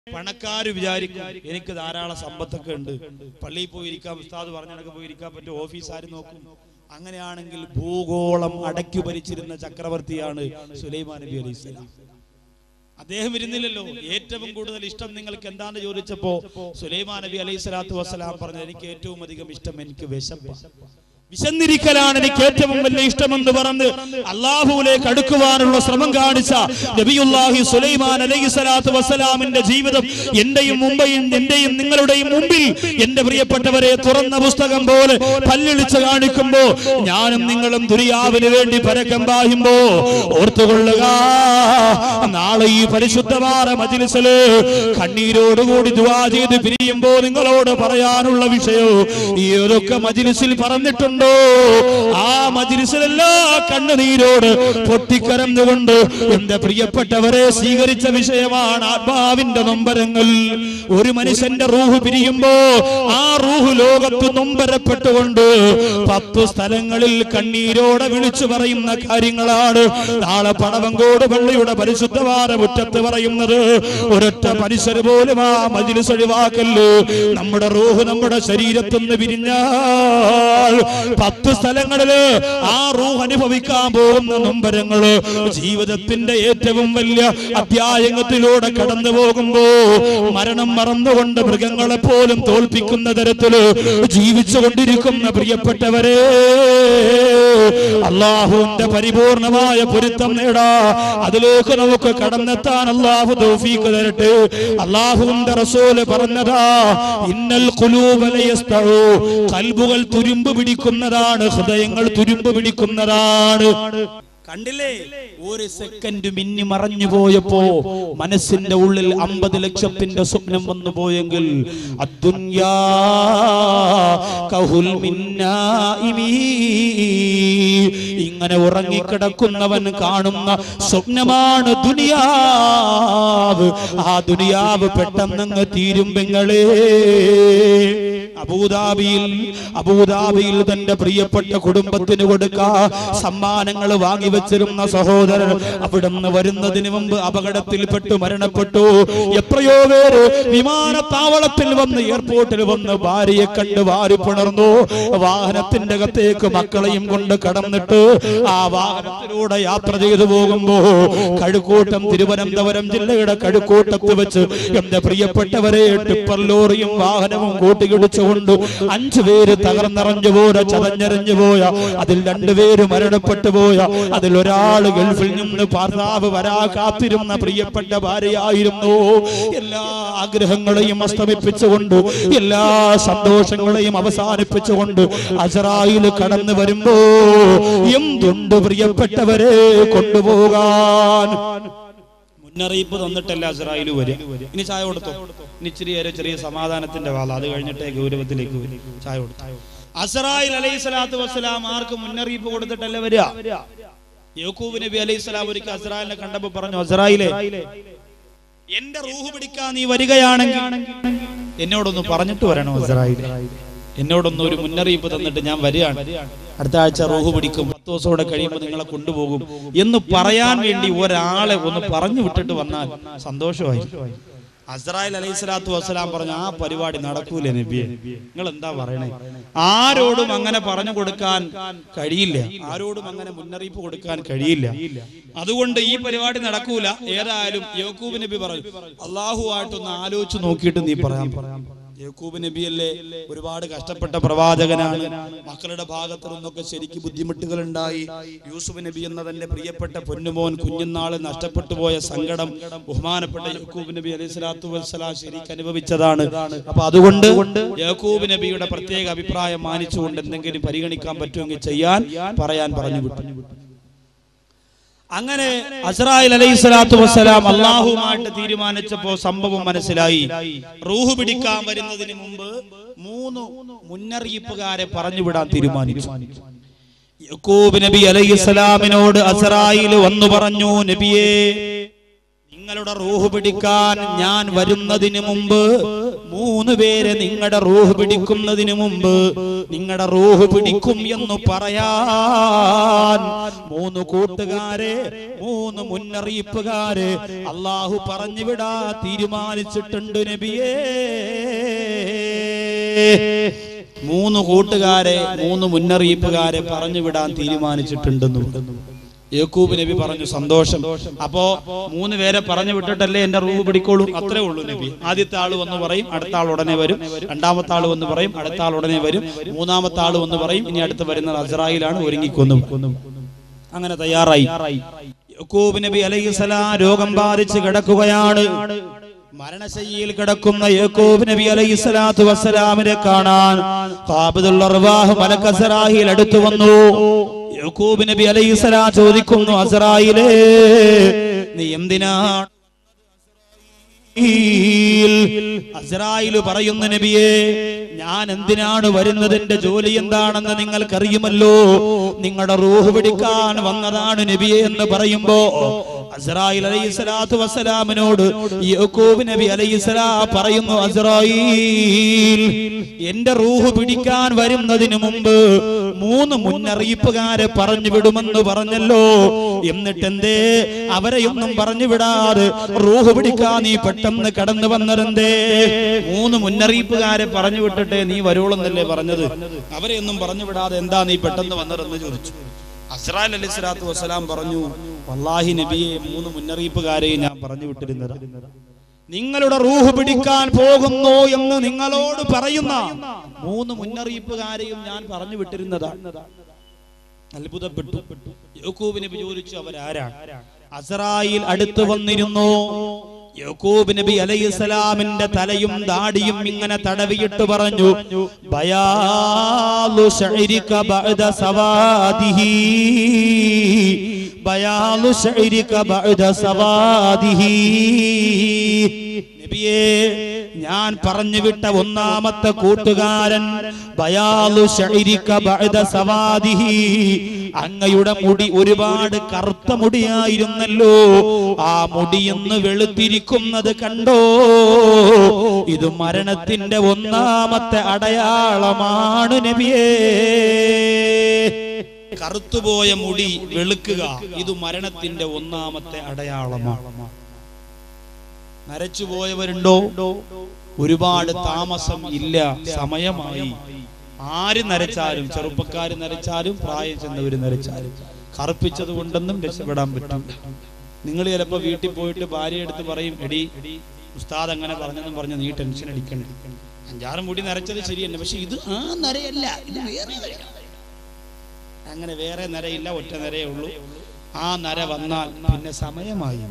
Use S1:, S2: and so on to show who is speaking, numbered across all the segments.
S1: പണക്കാര് വിചാരിക്കും എനിക്ക് ധാരാളം സമ്പത്തൊക്കെ ഉണ്ട് പള്ളിയിൽ പോയി ഇരിക്കാം ഉസ്താദ് പറഞ്ഞിടക്ക് പോയി ഇരിക്കാൻ പറ്റും ഓഫീസ് ആര് നോക്കും അങ്ങനെയാണെങ്കിൽ ഭൂഗോളം അടക്കി ഭരിച്ചിരുന്ന ചക്രവർത്തിയാണ് സുലൈമാൻ നബി അലൈഹി സ്വലാം അദ്ദേഹം ഇരുന്നില്ലല്ലോ ഏറ്റവും കൂടുതൽ ഇഷ്ടം നിങ്ങൾക്ക് എന്താന്ന് ചോദിച്ചപ്പോ സുലൈമാൻ നബി അലൈഹി സ്വലാത്തു വസ്സലാം പറഞ്ഞു എനിക്ക് ഏറ്റവും അധികം ഇഷ്ടം എനിക്ക് വിശപ്പ് വിശന്നിരിക്കലാണ് എനിക്ക് ഏറ്റവും വലിയ ഇഷ്ടമെന്ന് പറഞ്ഞ് അള്ളാഹുവിലേക്ക് അടുക്കുവാനുള്ള ശ്രമം കാണിച്ച നബിയുല്ലാഹി സുലൈമാൻ അലൈഹി സ്വലാത്തു വസ്സലാമിന്റെ ജീവിതം എന്റെയും മുമ്പയും എന്റെയും നിങ്ങളുടെയും മുമ്പിൽ എന്റെ പ്രിയപ്പെട്ടവരെ തുറന്ന പുസ്തകം പോലെ പല്ലിളിച്ച് കാണിക്കുമ്പോ ഞാനും നിങ്ങളും ദുരിയാവിന് വേണ്ടി പരക്കം പായുമ്പോ ഓർത്തുകൊള്ളുക നാളെ ഈ പരിശുദ്ധമായ മജിലിസില് കണ്ണീരോടുകൂടി ദുവാ ചെയ്ത് പിരിയുമ്പോ നിങ്ങളോട് പറയാനുള്ള വിഷയവും ഈ ഏതൊക്കെ മജിലിസിൽ പറഞ്ഞിട്ടുണ്ടോ ആ മജിലിസിലെല്ലാ കണ്ണുനീരോട് പൊട്ടിക്കരന്നുകൊണ്ട് എന്റെ പ്രിയപ്പെട്ടവരെ സ്വീകരിച്ച വിഷയമാണ് ആത്മാവിന്റെ നൊമ്പരങ്ങൾ ഒരു മനുഷ്യന്റെ റൂഹ് പിരിയുമ്പോ ആ റൂഹ് ലോകത്ത് നൊമ്പരപ്പെട്ടുകൊണ്ട് പത്ത് സ്ഥലങ്ങളിൽ കണ്ണീരോടെ വിളിച്ചു പറയുന്ന കാര്യങ്ങളാണ് നാളെ പണവങ്കോട് പള്ളിയുടെ പരിശുദ്ധവാര മുറ്റത്ത് പറയുന്നത് ഒരൊറ്റ മനുഷ്യര് പോലും ആ മജിലിസ് ഒഴിവാക്കല്ല് നമ്മുടെ റൂഹ് നമ്മുടെ ശരീരത്തിൽ നിന്ന് പിരിഞ്ഞാൽ പത്ത് സ്ഥലങ്ങളില് ആ റൂഹ് അനുഭവിക്കാൻ പോകുന്ന നൊമ്പരങ്ങള് ജീവിതത്തിന്റെ ഏറ്റവും വലിയ അധ്യായത്തിലൂടെ കടന്നു പോകുമ്പോ മരണം മറന്നുകൊണ്ട് മൃഗങ്ങളെ പോലും തോൽപ്പിക്കുന്ന തരത്തില് ജീവിച്ചു കൊണ്ടിരിക്കുന്ന പ്രിയപ്പെട്ടവരെ അള്ളാഹുവിന്റെ പരിപൂർണമായ പൊരുത്തം നേടാ അതിലേക്ക് നമുക്ക് കടന്നെത്താൻ അള്ളാഹു തൗഫീക്ക് തരട്ടെ അള്ളാഹുവിന്റെ റസൂല് പറഞ്ഞതാ ഇന്നൽ കുലൂബലയസ്തഉ കൽബുകൾ തുരുമ്പ് പിടിക്കുന്നതാണ് ഹൃദയങ്ങൾ തുരുമ്പ് പിടിക്കുന്നതാണ് കണ്ടില്ലേ ഒരു സെക്കൻഡ് മിന്നി മറഞ്ഞു പോയപ്പോ മനസ്സിന്റെ ഉള്ളിൽ അമ്പത് ലക്ഷത്തിന്റെ സ്വപ്നം വന്നു പോയെങ്കിൽ അദ്ദുന്യാ കഹുൽ മിന്നായിമീ. ഇങ്ങനെ ഉറങ്ങിക്കിടക്കുന്നവൻ കാണുന്ന സ്വപ്നമാണ് ദുനിയാവ് ആ ദുനിയാവ് പെട്ടെന്നങ്ങ് തീരും പെങ്ങളേ അബൂദാബിയിൽ അബൂദാബിയിൽ തന്റെ പ്രിയപ്പെട്ട കുടുംബത്തിന് കൊടുക്കാ സമ്മാനങ്ങൾ വാങ്ങിവെച്ചിരുന്ന സഹോദരൻ അവിടുന്ന് വരുന്നതിന് മുമ്പ് അപകടത്തിൽപ്പെട്ടു മരണപ്പെട്ടു എത്രയോ പേര് വിമാനത്താവളത്തിൽ വന്ന് എയർപോർട്ടിൽ വന്ന് ഭാര്യയെ കണ്ട് വാരി പുണർന്നു വാഹനത്തിന്റെ അകത്തേക്ക് മക്കളെയും കൊണ്ട് കടന്നിട്ട് ആ വാഹനത്തിലൂടെ യാത്ര ചെയ്തു പോകുമ്പോ കഴുക്കൂട്ടം തിരുവനന്തപുരം ജില്ലയുടെ കഴുക്കൂട്ടത്ത് വെച്ച് എന്റെ പ്രിയപ്പെട്ടവരെ ടിപ്പർ ലോറിയും വാഹനവും കൂട്ടിയിടിച്ചുകൊണ്ട് അഞ്ചു പേര് തകർന്നറഞ്ഞു പോയ ചതഞ്ഞറിഞ്ഞു പോയ അതിൽ രണ്ടുപേര് മരണപ്പെട്ടു പോയ അതിൽ ഒരാൾ ഗൾഫിൽ നിന്ന് ഭർത്താവ് വരാ കാത്തിരുന്ന പ്രിയപ്പെട്ട ഭാര്യയായിരുന്നു എല്ലാ ആഗ്രഹങ്ങളെയും അസ്തമിപ്പിച്ചുകൊണ്ട് എല്ലാ സന്തോഷങ്ങളെയും അവസാനിപ്പിച്ചുകൊണ്ട് അസറായിൽ കടന്നു വരുമ്പോ എന്തുണ്ട് പ്രിയപ്പെട്ടവരെ കൊണ്ടുപോകാൻ മുന്നറിയിപ്പ് തന്നിട്ടല്ല അസറായിൽ വരിക ഇനി ചായ കൊടുത്തോ ഇനി ഇച്ചിരി നേരം ചെറിയ സമാധാനത്തിന്റെ വാള അത് കഴിഞ്ഞിട്ടേ ഗൗരവത്തിലേക്ക് വരും. ചായ കൊടുത്തു അസറായിൽ അലൈഹി സ്വലാത്തു വസ്സലാം ആർക്ക് മുന്നറിയിപ്പ് കൊടുത്തിട്ടല്ല വരിക യഹൂബ് നബി അലൈഹി സ്വലാം ഒരിക്കൽ അസറായിലിനെ കണ്ടപ്പോ പറഞ്ഞു അസറായിലെ എന്റെ റൂഹ് പിടിക്കാൻ നീ വരികയാണെങ്കിൽ എന്നോടൊന്ന് പറഞ്ഞിട്ട് വരണം അസറായിലെ എന്നോടൊന്ന് ഒരു മുന്നറിയിപ്പ് തന്നിട്ട് ഞാൻ വരികയാണ് അടുത്ത ആഴ്ച റൂഹ് പിടിക്കും പത്ത് ദിവസം കൂടെ കഴിയുമ്പോൾ നിങ്ങളെ കൊണ്ടുപോകും എന്ന് പറയാൻ വേണ്ടി ഒരാളെ ഒന്ന് പറഞ്ഞു വിട്ടിട്ട് വന്നാൽ സന്തോഷമായി അസ്രായേൽ അലൈഹി സ്വലാത്തു വസ്സലാം പറഞ്ഞു ആ പരിപാടി നടക്കൂലേ നബിയെ നിങ്ങൾ എന്താ പറയണേ ആരോടും അങ്ങനെ പറഞ്ഞു കൊടുക്കാൻ കഴിയില്ല ആരോടും അങ്ങനെ മുന്നറിയിപ്പ് കൊടുക്കാൻ കഴിയില്ല അതുകൊണ്ട് ഈ പരിപാടി നടക്കൂല ഏതായാലും യഹൂബ് നബി പറഞ്ഞു അള്ളാഹുവായിട്ടൊന്ന് ആലോചിച്ച് നോക്കിയിട്ട് നീ പറയാൻ പറയാം യഹൂബ് നബിയല്ലേ ഒരുപാട് കഷ്ടപ്പെട്ട പ്രവാചകനാണ് മക്കളുടെ ഭാഗത്തു നിന്നൊക്കെ ശരിക്ക് ബുദ്ധിമുട്ടുകൾ ഉണ്ടായി യൂസുഫ് നബി എന്ന തന്റെ പ്രിയപ്പെട്ട പൊന്നുമോൻ കുഞ്ഞുനാള് നഷ്ടപ്പെട്ടു പോയ സങ്കടം ബഹുമാനപ്പെട്ട യഹൂബ് നബി അലൈഹി സ്വലാത്തു വസ്സലാം ശരിക്ക് അനുഭവിച്ചതാണ് അപ്പൊ അതുകൊണ്ട് യഹൂബ് നബിയുടെ പ്രത്യേക അഭിപ്രായം മാനിച്ചുകൊണ്ട് എന്തെങ്കിലും പരിഗണിക്കാൻ പറ്റുമെങ്കിൽ ചെയ്യാൻ പറയാൻ പറഞ്ഞു വിട്ടു അങ്ങനെ അസ്രായിൽ അലൈഹി സ്വലാത്തു വസ്സലാം അള്ളാഹുമായിട്ട് തീരുമാനിച്ചപ്പോ സംഭവം മനസ്സിലായി റൂഹ് പിടിക്കാൻ വരുന്നതിന് മുമ്പ് മൂന്ന് മുന്നറിയിപ്പുകാരെ പറഞ്ഞുവിടാൻ തീരുമാനിച്ചു യക്കൂബ് നബി അലൈഹി സ്വലാമിനോട് അസ്രായിൽ വന്നു പറഞ്ഞു നബിയേ നിങ്ങൾ നിങ്ങളുടെ റൂഹ് പിടിക്കാൻ ഞാൻ വരുന്നതിന് മുമ്പ് മൂന്ന് പേരെ നിങ്ങളുടെ റൂഹ് പിടിക്കുന്നതിന് മുമ്പ് നിങ്ങളുടെ റൂഹ് പിടിക്കും എന്ന് പറയാൻ മൂന്ന് കൂട്ടുകാരെ മൂന്ന് മുന്നറിയിപ്പുകാരെ അള്ളാഹു പറഞ്ഞു വിടാ തീരുമാനിച്ചിട്ടുണ്ട് നബിയേ മൂന്ന് കൂട്ടുകാരെ മൂന്ന് മുന്നറിയിപ്പുകാരെ പറഞ്ഞു വിടാൻ തീരുമാനിച്ചിട്ടുണ്ടെന്ന് യേക്കൂബ് നബി പറഞ്ഞു സന്തോഷം അപ്പോ മൂന്ന് പേരെ പറഞ്ഞു വിട്ടിട്ടല്ലേ എന്റെ റൂഹ് പിടിക്കോളൂ അത്രേ ഉള്ളൂ നബി ആദ്യത്തെ ആള് വന്ന് പറയും അടുത്ത ആൾ ഉടനെ വരും രണ്ടാമത്തെ ആള് വന്ന് പറയും അടുത്ത ആൾ ഉടനെ വരും മൂന്നാമത്തെ ആള് വന്ന് പറയും ഇനി അടുത്ത് വരുന്നത് അസ്രായിലാണ് ഒരുങ്ങിക്കൊന്നു അങ്ങനെ തയ്യാറായി യക്കൂബ് നബി അലൈഹിസ്സലാം രോഗം ബാധിച്ച് കിടക്കുകയാണ് മരണശയ്യയിൽ കിടക്കുന്ന യേക്കൂബ് നബി അലൈഹി സ്വലാത്തു വസ്സലാമിനെ കാണാൻ ഖാബിദുൽ അർവാഹ് മലക്ക് അസ്റായിൽ അടുത്തു വന്നു യേക്കൂബ് നബി അലൈഹി സ്വലാം ചോദിക്കുന്നു അസ്റായിലേ നീ എന്തിനാണ് അസ്രായില് പറയുന്ന നബിയെ ഞാൻ എന്തിനാണ് വരുന്നതിന്റെ ജോലി എന്താണെന്ന് നിങ്ങൾക്കറിയുമല്ലോ നിങ്ങളുടെ റൂഹ് പിടിക്കാൻ വന്നതാണ് നബിയെ എന്ന് പറയുമ്പോ അസ്രായിൽ അലൈഹി സ്വലാത്തു വസ്സലാമിനോട് യഹൂബ് നബി അലൈഹി സ്വലാം പറയുന്നു അസ്രായിൽ എന്റെ റൂഹ് പിടിക്കാൻ വരുന്നതിന് മുമ്പ് മൂന്ന് മുന്നറിയിപ്പുകാരെ പറഞ്ഞു വിടുമെന്ന് പറഞ്ഞല്ലോ എന്നിട്ട് എന്തേ അവരെയൊന്നും പറഞ്ഞു വിടാതെ റൂഹ് പിടിക്കാൻ നീ പെട്ടെന്ന് കടന്നു വന്നതെന്തേ മൂന്ന് മുന്നറിയിപ്പുകാരെ പറഞ്ഞു വിട്ടിട്ടേ നീ വരുവോളെന്നല്ലേ പറഞ്ഞത് അവരെയൊന്നും പറഞ്ഞു വിടാതെ എന്താ നീ പെട്ടെന്ന് വന്നതെന്ന് ചോദിച്ചു അസ്രാൽ അലി സ്വലാത്തു വസ്സലാം പറഞ്ഞു വല്ലാഹി നബിയെ മൂന്ന് മുന്നറിയിപ്പുകാരെയും ഞാൻ പറഞ്ഞു വിട്ടിരുന്നത് നിങ്ങളുടെ റൂഹ് പിടിക്കാൻ പോകുന്നു എന്ന് നിങ്ങളോട് പറയുന്ന മൂന്ന് മുന്നറിയിപ്പുകാരെയും ഞാൻ പറഞ്ഞു വിട്ടിരുന്നതാണ് അത്ഭുതപ്പെട്ടു യഹൂബ് നബി ചോദിച്ചു അവരാരാണ് അസറായിൽ അടുത്ത് വന്നിരുന്നു യഹൂബ് നബി അലൈഹിസ്സലാമിന്റെ തലയും ദാടിയും ഇങ്ങനെ തടവിയിട്ട് പറഞ്ഞു ബയാലു ശഅരിക ബഅദ സവാദിഹി ബയാലു ശഅരിക ബഅദ സവാദിഹി നബിയേ ഞാൻ പറഞ്ഞു വിട്ട ഒന്നാമത്തെ കൂട്ടുകാരൻ ബയാലു ശഅരിക ബഅദ സവാദിഹി അങ്ങയുടെ മുടി ഒരുപാട് കറുത്ത മുടിയായിരുന്നല്ലോ ആ മുടിയെന്ന് വെളുത്തിരിക്കുന്നത് കണ്ടോ ഇത് മരണത്തിന്റെ ഒന്നാമത്തെ അടയാളമാണ് നബിയേ കറുത്തുപോയ മുടി വെളുക്കുക ഇത് മരണത്തിന്റെ ഒന്നാമത്തെ അടയാളമാണ് നരച്ചുപോയവരുണ്ടോ ഒരുപാട് താമസം ഇല്ല സമയമായി ആര് നരച്ചാലും ചെറുപ്പക്കാർ നരച്ചാലും പ്രായം ചെന്നവര് നരച്ചാലും കറുപ്പിച്ചത് കൊണ്ടൊന്നും രക്ഷപ്പെടാൻ പറ്റും നിങ്ങൾ ചിലപ്പോ വീട്ടിൽ പോയിട്ട് ഭാര്യ എടുത്ത് പറയും എടി ഉസ്താദ് അങ്ങനെ പറഞ്ഞെന്നും പറഞ്ഞ് നീ ടെൻഷൻ അടിക്കണ്ട അഞ്ചാറ് മുടി നരച്ചത് ശരിയല്ല പക്ഷെ ഇത് ആ നരയല്ല ഇത് വേറെ നരയാണ്. അങ്ങനെ വേറെ നരയില്ല ഒറ്റ നരയേ ഉള്ളൂ ആ നര വന്നാൽ പിന്നെ സമയമായി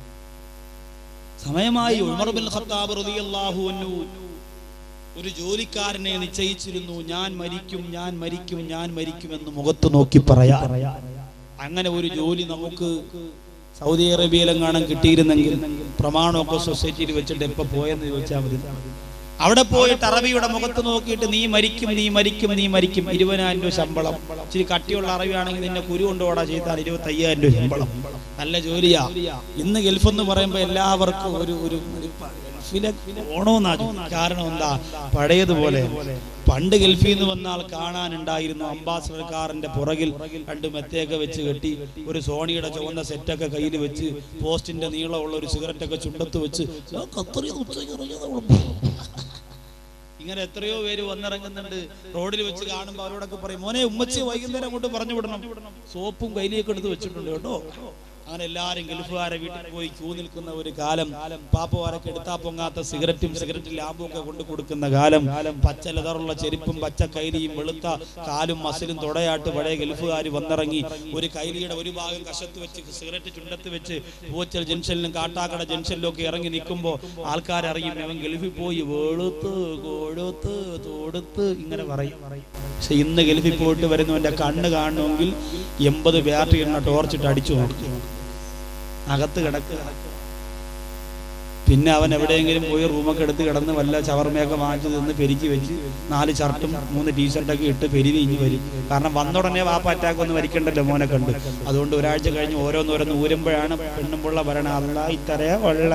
S1: സമയമായി ഉമർ ബിൻ ഖത്താബ് റളിയല്ലാഹു അൻഹു ഒരു ജോലിക്കാരനെ നിശ്ചയിച്ചിരുന്നു ഞാൻ മരിക്കും ഞാൻ മരിക്കും ഞാൻ മരിക്കുമെന്ന് മുഖത്ത് നോക്കി പറയാ അങ്ങനെ ഒരു ജോലി നമുക്ക് സൗദി അറേബ്യയിലെങ്ങാനും കിട്ടിയിരുന്നെങ്കിൽ പ്രമാണമൊക്കെ സൊസൈറ്റിയിൽ വെച്ചിട്ട് എപ്പോ പോയെന്ന് ചോദിച്ചാൽ മതി അവിടെ പോയിട്ട് അറബിയുടെ മുഖത്ത് നോക്കിയിട്ട് നീ മരിക്കും നീ മരിക്കും നീ മരിക്കും ഇരുപതിനായിരം രൂപ ശമ്പളം ഇച്ചിരി കട്ടിയുള്ള അറബിയാണെങ്കിൽ നിന്നെ കുരു കൊണ്ടുപോടാ ചെയ്താൽ ഇരുപത്തി അയ്യായിരം രൂപ ശമ്പളം നല്ല ജോലിയാ ഇന്ന് ഗൾഫ് എന്ന് പറയുമ്പോ എല്ലാവർക്കും ഒരു ഒരു ഒരു ഗൾഫിലെ ഓണോന്നാ ചോദിക്കുന്നത്. കാരണം എന്താ പഴയതുപോലെ പണ്ട് ഗൾഫിൽ നിന്ന് വന്നാൽ കാണാനുണ്ടായിരുന്നു അംബാസഡർ കാറിന്റെ പുറകിൽ രണ്ട് മെത്തയൊക്കെ വെച്ച് കെട്ടി ഒരു സോണിയുടെ ചുവന്ന സെറ്റൊക്കെ കയ്യിൽ വെച്ച് പോസ്റ്റിന്റെ നീളമുള്ള ഒരു സിഗരറ്റ് ഒക്കെ ചുണ്ടത്ത് വെച്ച് "ആ, ഖത്തറിൽ നിന്ന് ഉച്ചയ്ക്ക് ഇറങ്ങിയതാ ഇവിടെ." ഇങ്ങനെ എത്രയോ പേര് വന്നിറങ്ങുന്നുണ്ട് റോഡിൽ വെച്ച് കാണുമ്പോൾ അവരോടൊക്കെ പറയും മോനെ ഉമ്മച്ചി വൈകുന്നേരം അങ്ങോട്ട് പറഞ്ഞു വിടണം സോപ്പും കയ്യിലേക്ക് എടുത്ത് വെച്ചിട്ടുണ്ട് കേട്ടോ അങ്ങനെ എല്ലാരും ഗൾഫുകാരെ വീട്ടിൽ പോയി ക്യൂ നിൽക്കുന്ന ഒരു കാലം പാപ്പവാരൊക്കെ എടുത്താ പൊങ്ങാത്ത സിഗരറ്റും സിഗരറ്റ് ലാമ്പും ഒക്കെ കൊണ്ടു കൊടുക്കുന്ന കാലം പച്ച ലെതറുള്ള ചെരുപ്പും പച്ച കൈലിയും വെളുത്ത കാലും മസിലും തുടയാട്ട് പഴയ ഗൾഫുകാർ വന്നിറങ്ങി ഒരു കൈലിയുടെ ഒരു ഭാഗം കശത്ത് വെച്ച് സിഗരറ്റ് ചുണ്ടത്ത് വെച്ച് പൂച്ചൽ ജംഗ്ഷനിലും കാട്ടാക്കട ജംഗ്ഷനിലും ഒക്കെ ഇറങ്ങി നിൽക്കുമ്പോൾ ആൾക്കാരറിയും അവൻ ഗൾഫിൽ പോയി വെളുത്ത് കൊഴുത്ത് തൊടുത്ത് ഇങ്ങനെ പറയും പക്ഷെ ഇന്ന് ഗൾഫിൽ പോയിട്ട് വരുന്നവന്റെ കണ്ണ് കാണണമെങ്കിൽ എൺപത് ബാറ്ററി എണ്ണ ടോർച്ചിട്ട് അടിച്ചു നോക്കും അകത്ത് കിടക്കുക പിന്നെ അവൻ എവിടെയെങ്കിലും പോയി റൂമൊക്കെ എടുത്ത് കിടന്ന് വല്ല ചവർമയൊക്കെ വാങ്ങിച്ചു നിന്ന് പെരുക്കി വെച്ച് നാല് ഷർട്ടും മൂന്ന് ടീഷർട്ടൊക്കെ ഇട്ട് പെരുവി ഇഞ്ഞ് വരും കാരണം വന്നുടനെ വാപ്പ അറ്റാക്ക് ഒന്നും വരിക്കണ്ടല്ലോ മോനെ കണ്ട് അതുകൊണ്ട് ഒരാഴ്ച കഴിഞ്ഞ് ഓരോന്നോരോന്ന് ഊരുമ്പോഴാണ് പെണ്ണും പിള്ള പറയണ അല്ല ഇത്തറേ ഉള്ള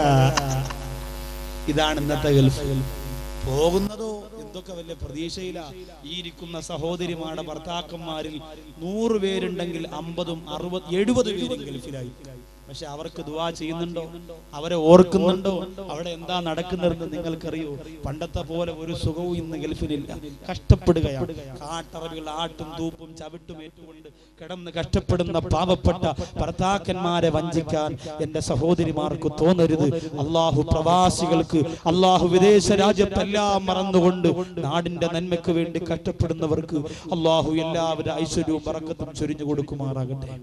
S1: ഇതാണ് ഇന്നത്തെ ഗൾഫ് പോകുന്നതോ എന്തൊക്കെ വലിയ പ്രതീക്ഷയിലാ ഈ ഇരിക്കുന്ന സഹോദരിമാരുടെ ഭർത്താക്കന്മാരിൽ നൂറ് പേരുണ്ടെങ്കിൽ അമ്പതും അറുപത് എഴുപത് പേരും ഗൾഫിലായി പക്ഷെ അവർക്ക് ദുവാ ചെയ്യുന്നുണ്ടോ അവരെ ഓർക്കുന്നുണ്ടോ അവിടെ എന്താ നടക്കുന്നതെന്ന് നിങ്ങൾക്കറിയോ പണ്ടത്തെ പോലെ ഒരു സുഖവും ഇന്ന് ഗൾഫിനില്ല കഷ്ടപ്പെടുകയാണ് കാട്ടറവികൾ ആട്ടും തൂപ്പും ചവിട്ടും ഏറ്റുകൊണ്ട് കിടന്ന് കഷ്ടപ്പെടുന്ന പാവപ്പെട്ട ഭർത്താക്കന്മാരെ വഞ്ചിക്കാൻ എന്റെ സഹോദരിമാർക്ക് തോന്നരുത് അള്ളാഹു പ്രവാസികൾക്ക് അള്ളാഹു വിദേശ രാജ്യത്തെല്ലാം മറന്നുകൊണ്ട് നാടിന്റെ നന്മയ്ക്ക് വേണ്ടി കഷ്ടപ്പെടുന്നവർക്ക് അള്ളാഹു എല്ലാവരുടെ ഐശ്വര്യവും പറക്കത്തും ചൊരിഞ്ഞു കൊടുക്കുമാറാകട്ടെ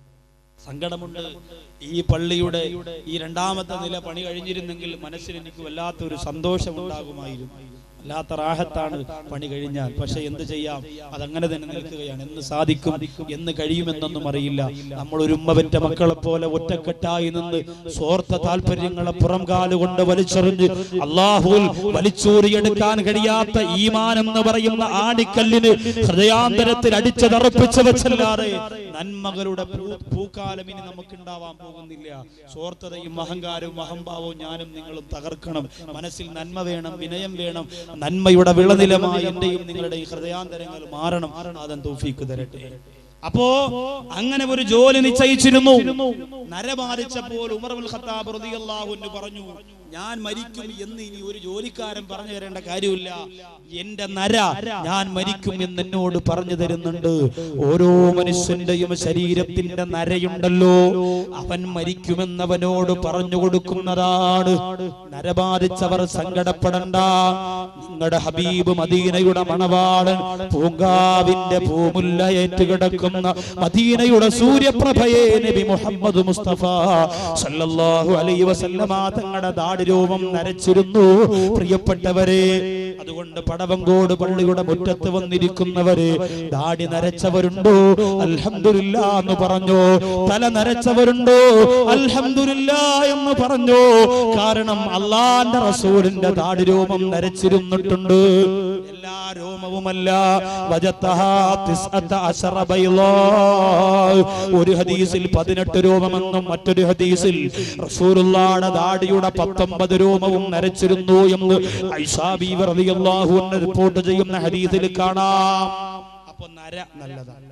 S1: സങ്കടമുണ്ട് ഈ പള്ളിയുടെ ഈ രണ്ടാമത്തെ നില പണി കഴിഞ്ഞിരുന്നെങ്കിൽ മനസ്സിൽ എനിക്ക് വല്ലാത്തൊരു സന്തോഷം ഉണ്ടാകുമായിരുന്നു വല്ലാത്ത റാഹത്താണ് പണി കഴിഞ്ഞാൽ പക്ഷെ എന്ത് ചെയ്യാം അതങ്ങനെ തന്നെ നിൽക്കുകയാണ് എന്ന് സാധിക്കും എന്ന് കഴിയുമെന്നൊന്നും അറിയില്ല നമ്മൾ ഒരു ഉമ്മ പെറ്റ മക്കളെ പോലെ ഒറ്റക്കെട്ടായി നിന്ന് സ്വാർത്ഥ താല്പര്യങ്ങളെ പുറം കാലുകൊണ്ട് വലിച്ചെറിഞ്ഞ് അള്ളാഹുൽ വലിച്ചൂറിയെടുക്കാൻ കഴിയാത്ത ഈമാൻ എന്ന് പറയുന്ന ആണിക്കല്ലിന് ഹൃദയാന്തരത്തിൽ അടിച്ചതറപ്പിച്ചു വെച്ചല്ലാതെ നന്മകളുടെ പൂ- പൂക്കാലം ഇനി നമുക്ക് ഉണ്ടാവാൻ പോകുന്നില്ല സ്വാർത്ഥതയും അഹങ്കാരവും അഹംഭാവവും ഞാനും നിങ്ങളും തകർക്കണം മനസ്സിൽ നന്മ വേണം വിനയം വേണം നന്മയുടെ വിളനിലമായി എന്റെയും നിങ്ങളുടെയും ഹൃദയാന്തരങ്ങൾ മാറണം അതൻ തൗഫീക്ക് തരട്ടെ അപ്പോ അങ്ങനെ ഒരു ജോലി നിശ്ചയിച്ചിരുന്നു നരബാധിച്ചപ്പോൾ ഉമർ ഉൽ ഖത്താബ് റളിയല്ലാഹു അൻഹു പറഞ്ഞു ഞാൻ മരിക്കും എന്ന് ഇനി ഒരു ജോലിക്കാരൻ പറഞ്ഞു തരേണ്ട കാര്യമില്ല എന്റെ നര ഞാൻ മരിക്കും എന്ന് എന്നോട് പറഞ്ഞു തരുന്നുണ്ട് ഓരോ മനുഷ്യന്റെയും ശരീരത്തിന്റെ നരയുണ്ടല്ലോ അവൻ മരിക്കുമെന്നവനോട് പറഞ്ഞു കൊടുക്കുന്നതാണ് നരബാധിച്ചവർ സങ്കടപ്പെടണ്ട നിങ്ങളുടെ ഹബീബ് മദീനയുടെ മണവാളൻ പൂങ്കാവിന്റെ പൂമുല്ല ഏറ്റുകിടക്കുന്ന മദീനയുടെ സൂര്യപ്രഭയെ നബി മുഹമ്മദ് മുസ്തഫ സല്ലല്ലാഹു അലൈഹി വസല്ലമ തങ്ങളുടെ ദാടിരൂപം നരച്ചിരുന്നു പ്രിയപ്പെട്ടവരെ അതുകൊണ്ട് പടവങ്കോട് പള്ളിയുടെ മുറ്റത്ത് വന്നിരിക്കുന്നവരെ ദാടി നരച്ചവരുണ്ടോ അൽഹംദുലില്ല എന്ന് പറഞ്ഞു തല നരച്ചവരുണ്ടോ അൽഹംദുലില്ല എന്ന് പറഞ്ഞു കാരണം അള്ളാന്റെ റസൂലിന്റെ ദാടിരൂപം നരച്ചിരുന്നിട്ടുണ്ട് എല്ലാ രോമവുമല്ല വജത്തഹാ തിസ്അത്ത അശറ ബൈളാ. ഒരു ഹദീസിൽ പതിനെട്ട് രോമമെന്നും മറ്റൊരു ഹദീസിൽ റസൂലുള്ളാടെ ദാടിയുടെ പത്തൊമ്പത് രോമവും നരച്ചിരുന്നു എന്ന് ഐഷാബി റളിയല്ലാഹു അൻഹ റിപ്പോർട്ട് ചെയ്യുന്ന ഹദീസിൽ കാണാം അപ്പൊ നര നല്ലതാണ്